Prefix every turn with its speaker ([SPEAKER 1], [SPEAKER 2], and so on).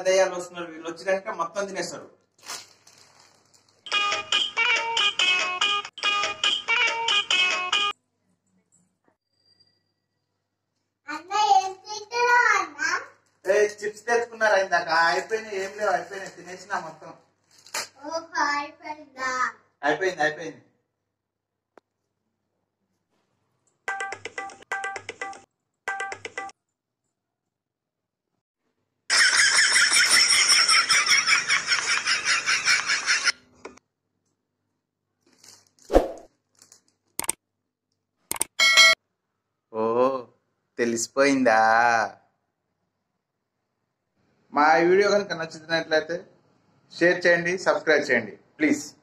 [SPEAKER 1] దయ్యాలు వస్తున్నారు వీళ్ళు వచ్చినాక మొత్తం తినేస్తారు
[SPEAKER 2] అన్న ఏం తింటున్నావు అన్న
[SPEAKER 1] ఏ చిప్స్ తెచ్చుకున్నారు ఇందాక అయిపోయినాయి ఏం లేవు అయిపోయినాయి తినేసిన మొత్తం
[SPEAKER 2] ఓ అయిపోయిందా
[SPEAKER 1] అయిపోయింది అయిపోయింది ఓ తెలిసిపోయిందా మా వీడియో కనుక నచ్చుతున్నట్లయితే షేర్ చేయండి సబ్స్క్రైబ్ చేయండి ప్లీజ్